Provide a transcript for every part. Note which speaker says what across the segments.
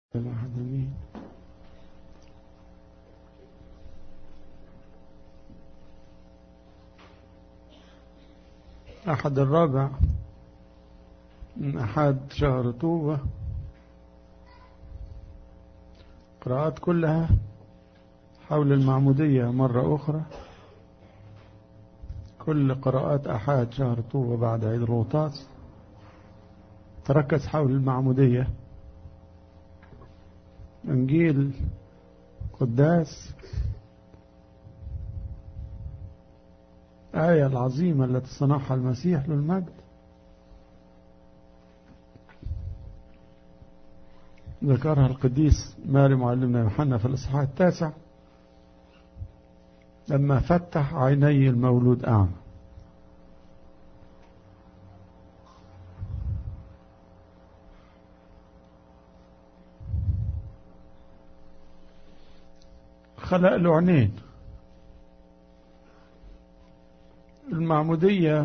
Speaker 1: واحد مين أحد الرابع من أحد شهر طوبة قراءات كلها حول المعمودية مرة أخرى كل قراءات أحد شهر طوبة بعد عيد الغطاس تركز حول المعمودية إنجيل قداس آية العظيمة التي صنعها المسيح للمجد ذكرها القديس ماري معلمنا يوحنا في الإصحاح التاسع لما فتح عيني المولود أعمى خلق له عينين المعمودية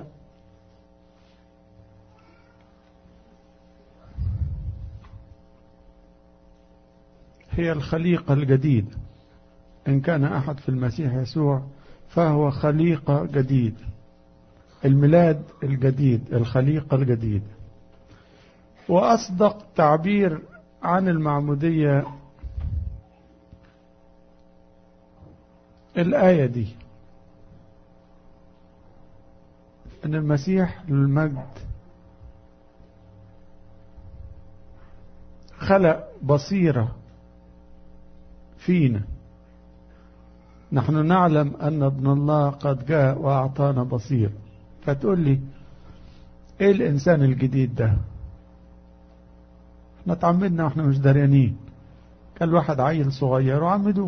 Speaker 1: هي الخليقة الجديدة إن كان أحد في المسيح يسوع فهو خليقة جديدة الميلاد الجديد الخليقة الجديدة وأصدق تعبير عن المعمودية الآية دي أن المسيح للمجد خلق بصيرة فينا نحن نعلم أن ابن الله قد جاء وأعطانا بصيرة فتقول لي إيه الإنسان الجديد ده احنا تعمدنا واحنا مش دريانين كان الواحد عيل صغير وعمدوه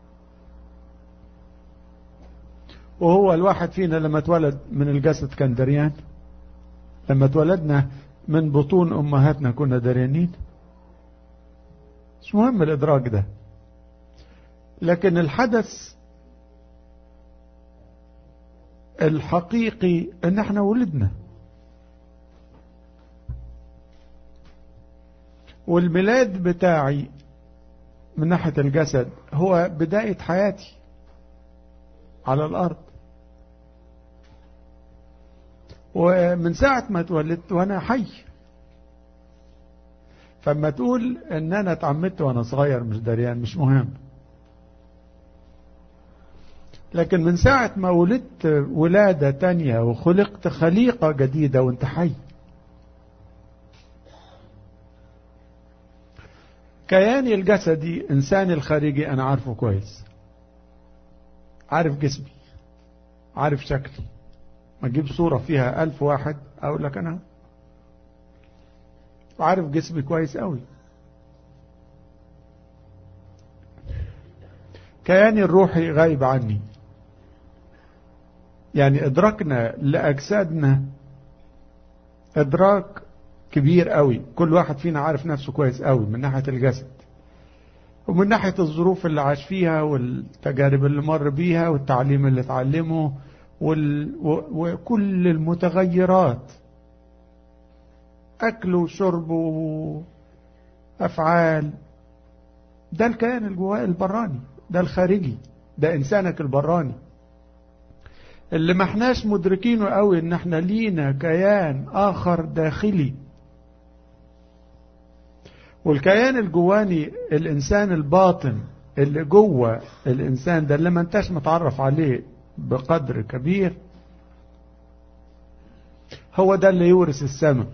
Speaker 1: وهو الواحد فينا لما اتولد من الجسد كان دريان لما اتولدنا من بطون أمهاتنا كنا دريانين مش مهم الإدراك ده لكن الحدث الحقيقي ان احنا ولدنا والميلاد بتاعي من ناحية الجسد هو بداية حياتي على الأرض ومن ساعة ما اتولدت وأنا حي فما تقول ان انا اتعمدت وانا صغير مش دريان مش مهم لكن من ساعة ما ولدت ولادة تانية وخلقت خليقة جديدة وانت حي كياني الجسدي إنساني الخارجي أنا عارفه كويس عارف جسمي عارف شكلي ما اجيب صورة فيها ألف واحد أقول لك أنا عارف جسمي كويس قوي كياني الروحي غايب عني يعني إدراكنا لأجسادنا إدراك كبير قوي كل واحد فينا عارف نفسه كويس قوي من ناحية الجسد ومن ناحية الظروف اللي عاش فيها والتجارب اللي مر بيها والتعليم اللي اتعلمه وال... و... وكل المتغيرات أكل وشرب وأفعال ده الكيان الجواه البراني ده الخارجي ده إنسانك البراني اللي ما احناش مدركينه قوي ان احنا لينا كيان آخر داخلي والكيان الجواني الإنسان الباطن اللي جوه الإنسان ده اللي ما انتش متعرف عليه بقدر كبير هو ده اللي يورث السماء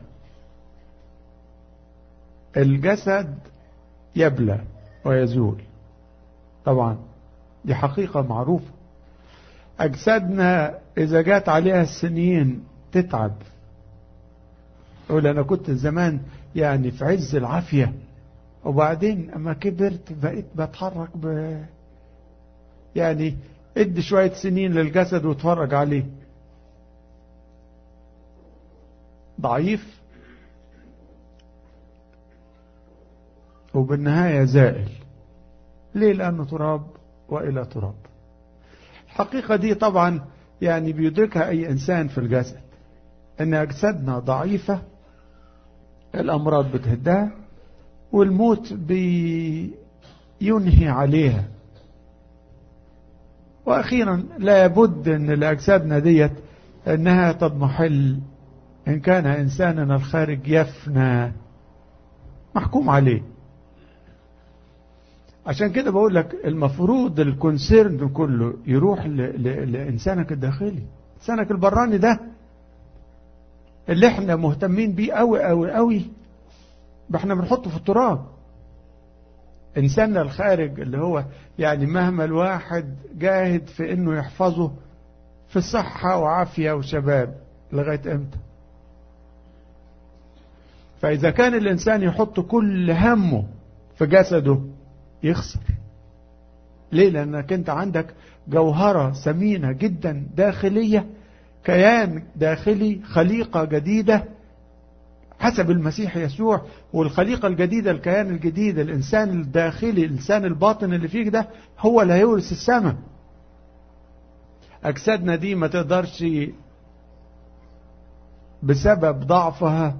Speaker 1: الجسد يبلى ويزول طبعا دي حقيقة معروفة أجسادنا إذا جات عليها السنين تتعب يقول أنا كنت زمان يعني في عز العافية وبعدين أما كبرت بقيت بتحرك ب يعني ادي شوية سنين للجسد واتفرج عليه ضعيف وبالنهاية زائل ليه لأنه تراب وإلى تراب الحقيقة دي طبعا يعني بيدركها أي إنسان في الجسد أن أجسادنا ضعيفة الأمراض بتهدها والموت بينهي عليها وأخيرا لا بد أن لأجسادنا ديت أنها تضمحل إن كان إنساننا الخارج يفنى محكوم عليه عشان كده بقول لك المفروض الكونسيرن كله يروح لإنسانك الداخلي إنسانك البراني ده اللي احنا مهتمين بيه قوي قوي قوي احنا بنحطه في التراب انساننا الخارج اللي هو يعني مهما الواحد جاهد في انه يحفظه في صحة وعافية وشباب لغاية امتى فاذا كان الانسان يحط كل همه في جسده يخسر ليه لانك انت عندك جوهرة ثمينة جدا داخلية كيان داخلي خليقة جديدة حسب المسيح يسوع والخليقة الجديدة الكيان الجديد الإنسان الداخلي الإنسان الباطن اللي فيك ده هو اللي هيورث السماء أجسادنا دي ما تقدرش بسبب ضعفها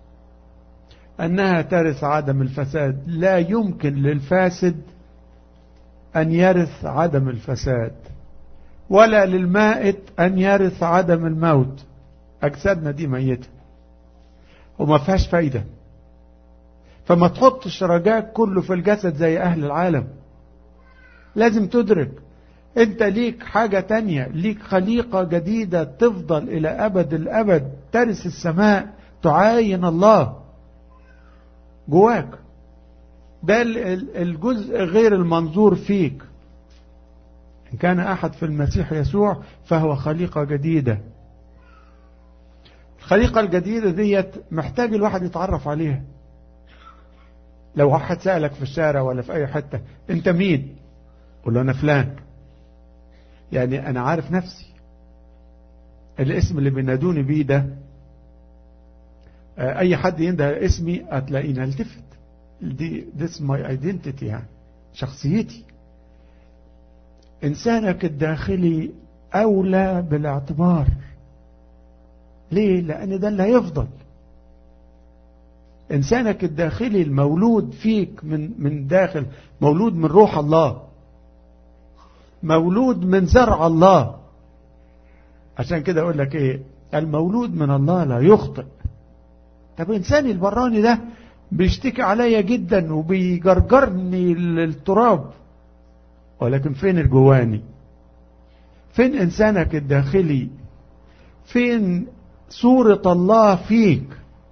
Speaker 1: أنها ترث عدم الفساد لا يمكن للفاسد أن يرث عدم الفساد ولا للمائت أن يرث عدم الموت أجسادنا دي ميتة وما فيهاش فايدة فما تحطش رجاك كله في الجسد زي أهل العالم لازم تدرك انت ليك حاجة تانية ليك خليقة جديدة تفضل إلى أبد الأبد ترث السماء تعاين الله جواك ده الجزء غير المنظور فيك إن كان أحد في المسيح يسوع فهو خليقة جديدة الخليقة الجديدة ديت محتاج الواحد يتعرف عليها لو واحد سألك في الشارع ولا في أي حتة أنت مين قول له أنا فلان يعني أنا عارف نفسي الاسم اللي بينادوني بيه ده أي حد ينده اسمي هتلاقيني التفت دي this my identity يعني شخصيتي إنسانك الداخلي أولى بالاعتبار ليه؟ لأن ده اللي هيفضل إنسانك الداخلي المولود فيك من من داخل مولود من روح الله مولود من زرع الله عشان كده أقول لك إيه المولود من الله لا يخطئ طب إنساني البراني ده بيشتكي عليا جدا وبيجرجرني للتراب ولكن فين الجواني فين إنسانك الداخلي فين صورة الله فيك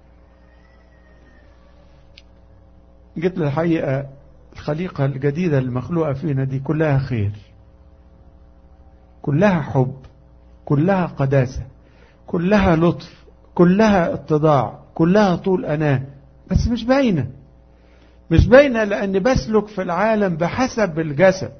Speaker 1: جيت للحقيقة الخليقة الجديدة المخلوقة فينا دي كلها خير كلها حب كلها قداسة كلها لطف كلها اتضاع كلها طول أناه بس مش باينة مش باينة لأني بسلك في العالم بحسب الجسد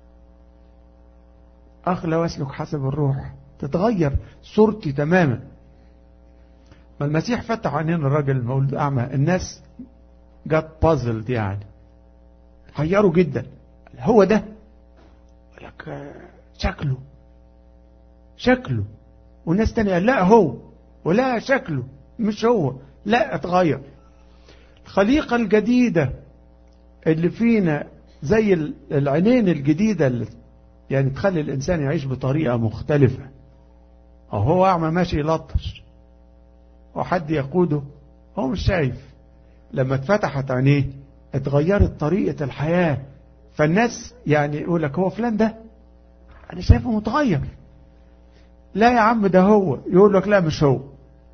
Speaker 1: أخلى واسلك حسب الروح تتغير صورتي تماما ما المسيح فتح عينين الراجل المولود أعمى الناس جت بازلد يعني حيروا جدا هو ده لك شكله شكله والناس تانية لا هو ولا شكله مش هو لا اتغير الخليقة الجديدة اللي فينا زي العينين الجديدة اللي يعني تخلي الإنسان يعيش بطريقة مختلفة أو هو أعمى ماشي يلطش وحد يقوده هو مش شايف لما اتفتحت عينيه اتغيرت طريقة الحياة فالناس يعني يقول لك هو فلان ده أنا شايفه متغير لا يا عم ده هو يقول لك لا مش هو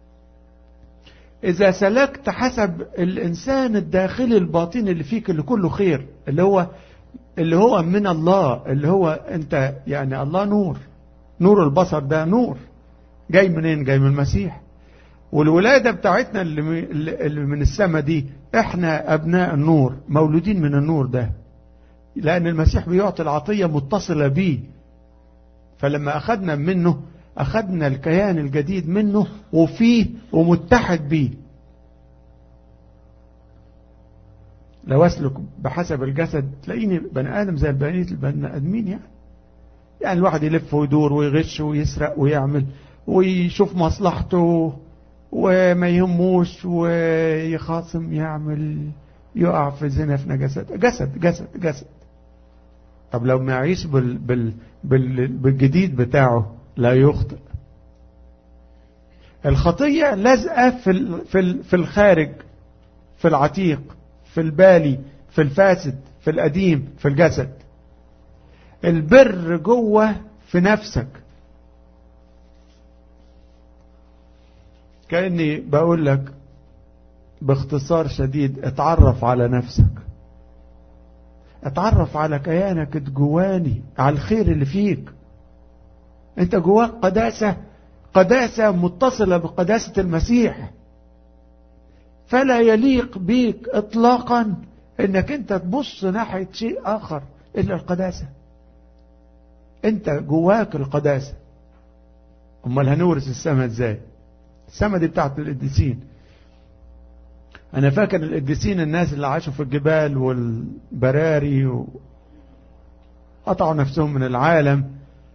Speaker 1: إذا سلكت حسب الإنسان الداخلي الباطني اللي فيك اللي كله خير اللي هو اللي هو من الله اللي هو أنت يعني الله نور نور البصر ده نور جاي منين جاي من المسيح والولادة بتاعتنا اللي اللي من السماء دي احنا أبناء النور مولودين من النور ده لأن المسيح بيعطي العطية متصلة بيه فلما أخذنا منه أخذنا الكيان الجديد منه وفيه ومتحد بيه لو أسلك بحسب الجسد تلاقيني بني آدم زي البنية البني آدمين يعني يعني الواحد يلف ويدور ويغش ويسرق ويعمل ويشوف مصلحته وما يهموش ويخاصم يعمل يقع في زنا في نجاسات جسد جسد جسد طب لو ما يعيش بال بال بال بالجديد بتاعه لا يخطئ الخطية لازقة في ال في ال في الخارج في العتيق في البالي في الفاسد في القديم في الجسد البر جوه في نفسك كأني بقول لك باختصار شديد اتعرف على نفسك اتعرف على كيانك الجواني على الخير اللي فيك انت جواك قداسة قداسة متصلة بقداسة المسيح فلا يليق بيك اطلاقا انك انت تبص ناحية شيء اخر الا القداسة انت جواك القداسة امال هنورث السماء ازاي السماء دي بتاعت القديسين انا فاكر القديسين الناس اللي عاشوا في الجبال والبراري وقطعوا نفسهم من العالم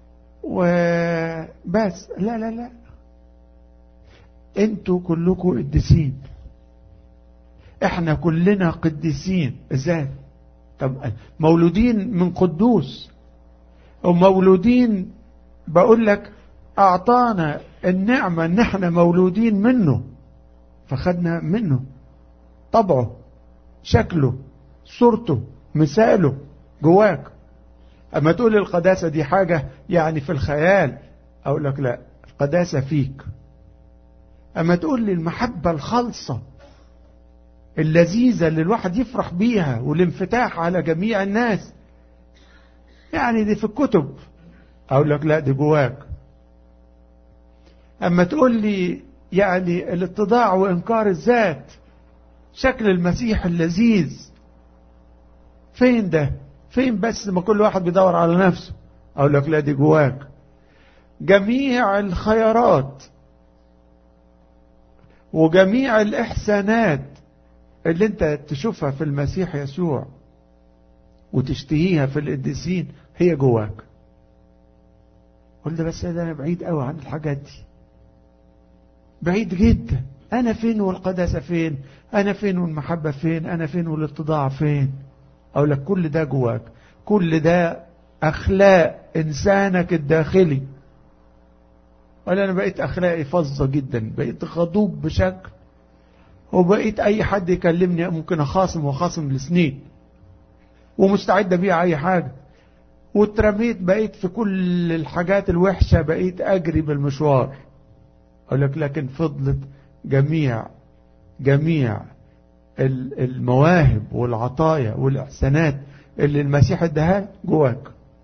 Speaker 1: وبس لا لا لا انتوا كلكم قديسين احنا كلنا قديسين ازاي طب مولودين من قدوس ومولودين بقول لك اعطانا النعمة ان احنا مولودين منه فخدنا منه طبعه شكله صورته مثاله جواك اما تقول القداسة دي حاجة يعني في الخيال اقول لك لا القداسة فيك اما تقول لي المحبة الخالصة اللذيذة اللي الواحد يفرح بيها والانفتاح على جميع الناس يعني دي في الكتب اقول لك لا دي جواك اما تقول لي يعني الاتضاع وانكار الذات شكل المسيح اللذيذ فين ده فين بس ما كل واحد بيدور على نفسه اقول لك لا دي جواك جميع الخيارات وجميع الاحسانات اللي انت تشوفها في المسيح يسوع وتشتهيها في القديسين هي جواك قلت بس ده انا بعيد قوي عن الحاجات دي بعيد جدا انا فين والقداسة فين انا فين والمحبة فين انا فين والاتضاع فين اقول لك كل ده جواك كل ده اخلاق انسانك الداخلي ولا انا بقيت اخلاقي فظة جدا بقيت غضوب بشكل وبقيت اي حد يكلمني ممكن اخاصم وخاصم لسنين ومستعد ابيع اي حاجة واترميت بقيت في كل الحاجات الوحشة بقيت اجري بالمشوار اقول لك لكن فضلت جميع جميع المواهب والعطايا والاحسانات اللي المسيح اداها جواك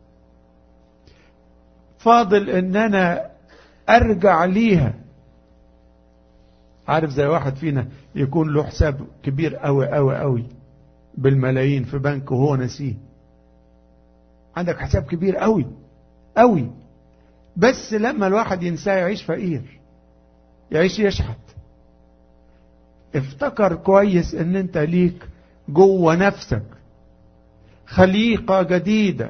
Speaker 1: فاضل ان انا ارجع ليها عارف زي واحد فينا يكون له حساب كبير قوي قوي قوي بالملايين في بنك وهو نسيه عندك حساب كبير قوي قوي بس لما الواحد ينساه يعيش فقير يعيش يشحت افتكر كويس ان انت ليك جوه نفسك خليقة جديدة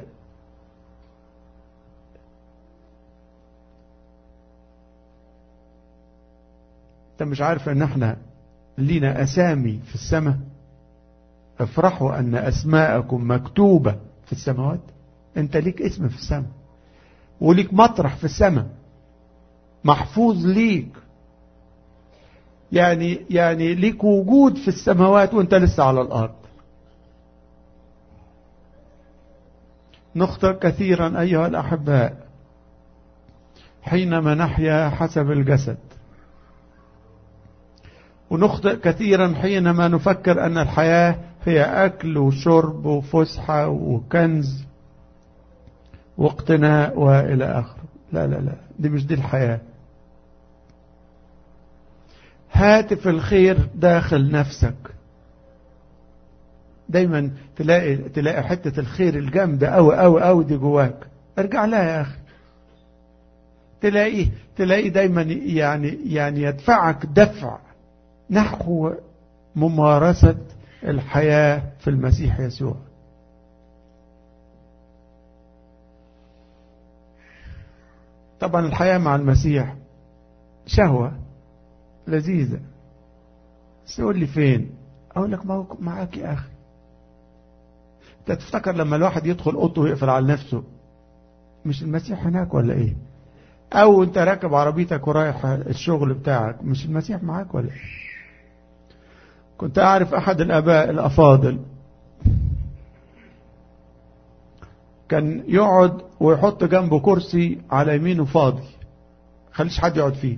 Speaker 1: انت مش عارف ان احنا لينا اسامي في السماء افرحوا ان اسماءكم مكتوبة في السماوات انت ليك اسم في السماء وليك مطرح في السماء محفوظ ليك يعني يعني ليك وجود في السماوات وانت لسه على الارض نخطئ كثيرا ايها الاحباء حينما نحيا حسب الجسد ونخطئ كثيرا حينما نفكر ان الحياة هي اكل وشرب وفسحة وكنز واقتناء والى اخره لا لا لا دي مش دي الحياه هاتف الخير داخل نفسك دايما تلاقي تلاقي حتة الخير الجامدة أوي أوي أوي دي جواك ارجع لها يا أخي تلاقي تلاقي دايما يعني يعني يدفعك دفع نحو ممارسة الحياة في المسيح يسوع طبعا الحياة مع المسيح شهوة لذيذة بس يقول لي فين اقول لك ما هو معاك يا اخي انت تفتكر لما الواحد يدخل اوضته ويقفل على نفسه مش المسيح هناك ولا ايه او انت راكب عربيتك ورايح الشغل بتاعك مش المسيح معاك ولا ايه كنت اعرف احد الاباء الافاضل كان يقعد ويحط جنبه كرسي على يمينه فاضي خليش حد يقعد فيه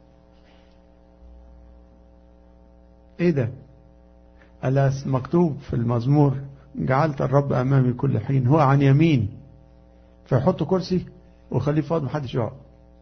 Speaker 1: ايه ده ألاس مكتوب في المزمور جعلت الرب أمامي كل حين هو عن يميني فيحط كرسي وخليه فاضي محدش يقعد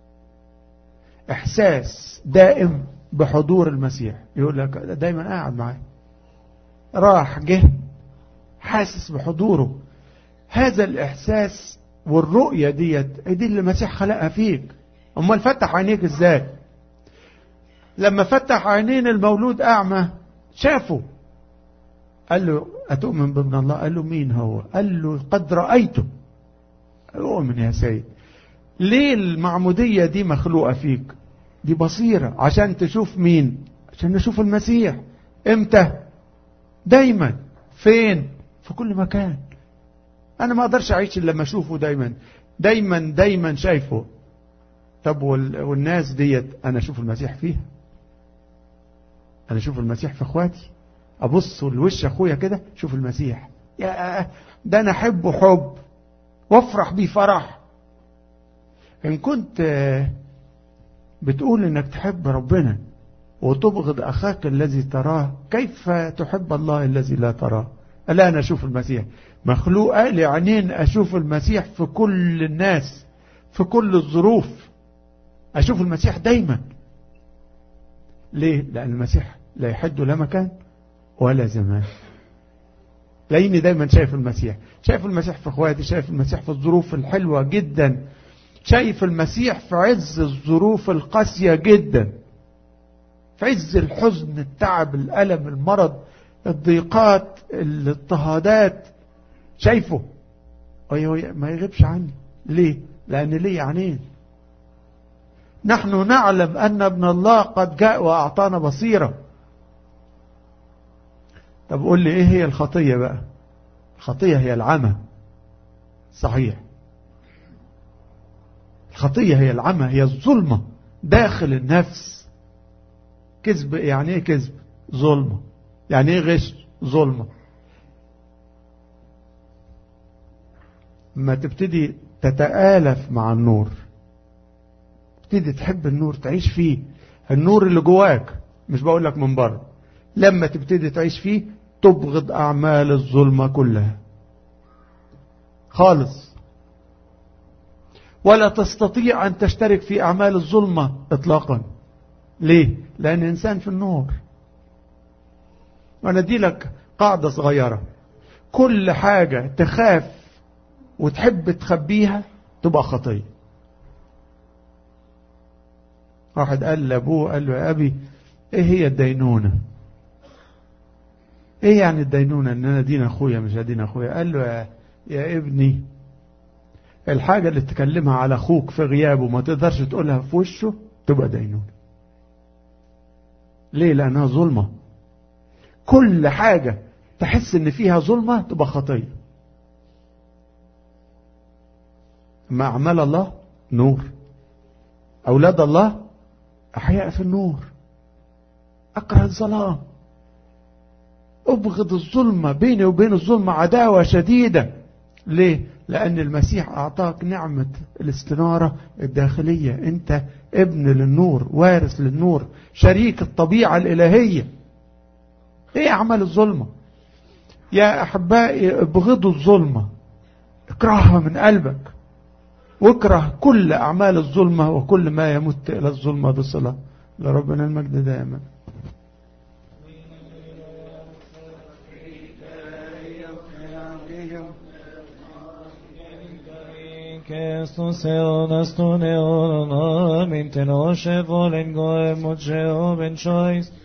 Speaker 1: إحساس دائم بحضور المسيح يقول لك دايما قاعد معاه راح جه حاسس بحضوره هذا الإحساس والرؤية ديت دي اللي المسيح خلقها فيك أمال فتح عينيك إزاي لما فتح عينين المولود أعمى شافه قال له أتؤمن بابن الله قال له مين هو قال له قد رأيته أؤمن يا سيد ليه المعمودية دي مخلوقة فيك دي بصيرة عشان تشوف مين عشان نشوف المسيح امتى دايما فين في كل مكان انا ما اقدرش اعيش الا لما اشوفه دايما دايما دايما شايفه طب والناس ديت انا اشوف المسيح فيها انا اشوف المسيح في اخواتي ابص لوش اخويا كده شوف المسيح يا ده انا احبه حب وافرح بيه فرح ان كنت بتقول انك تحب ربنا وتبغض اخاك الذي تراه كيف تحب الله الذي لا تراه لا انا اشوف المسيح مخلوقه لعينين اشوف المسيح في كل الناس في كل الظروف اشوف المسيح دايما ليه لان المسيح لا يحد لا مكان ولا زمان لاني دايما شايف المسيح شايف المسيح في اخواتي شايف المسيح في الظروف الحلوه جدا شايف المسيح في عز الظروف القاسيه جدا في عز الحزن التعب الالم المرض الضيقات الاضطهادات شايفه ما يغيبش عني ليه لان ليه عينين نحن نعلم ان ابن الله قد جاء واعطانا بصيره طب قول لي ايه هي الخطيه بقى الخطيه هي العمى صحيح الخطيه هي العمى هي الظلمه داخل النفس كذب يعني ايه كذب ظلمه يعني ايه غش ظلمة ما تبتدي تتآلف مع النور تبتدي تحب النور تعيش فيه النور اللي جواك مش بقول لك من بره لما تبتدي تعيش فيه تبغض أعمال الظلمة كلها خالص ولا تستطيع أن تشترك في أعمال الظلمة إطلاقا ليه؟ لأن إنسان في النور وانا ادي لك قاعدة صغيرة كل حاجة تخاف وتحب تخبيها تبقى خطية واحد قال لابوه قال له يا ابي ايه هي الدينونة ايه يعني الدينونة ان انا دين اخويا مش هدين اخويا قال له يا, يا ابني الحاجة اللي تكلمها على اخوك في غيابه ما تقدرش تقولها في وشه تبقى دينونة ليه لانها ظلمه كل حاجة تحس ان فيها ظلمة تبقى خطية ما أعمال الله نور أولاد الله أحياء في النور أكره الظلام أبغض الظلمة بيني وبين الظلمة عداوة شديدة ليه؟ لأن المسيح أعطاك نعمة الاستنارة الداخلية أنت ابن للنور وارث للنور شريك الطبيعة الإلهية ايه اعمال الظلمة يا احبائي ابغضوا الظلمة اكرهها من قلبك واكره كل اعمال الظلمة وكل ما يمت الى الظلمة بصلة لربنا المجد دائما
Speaker 2: che sto seo nasto neon amin te no shevolen goem od sheo ben choice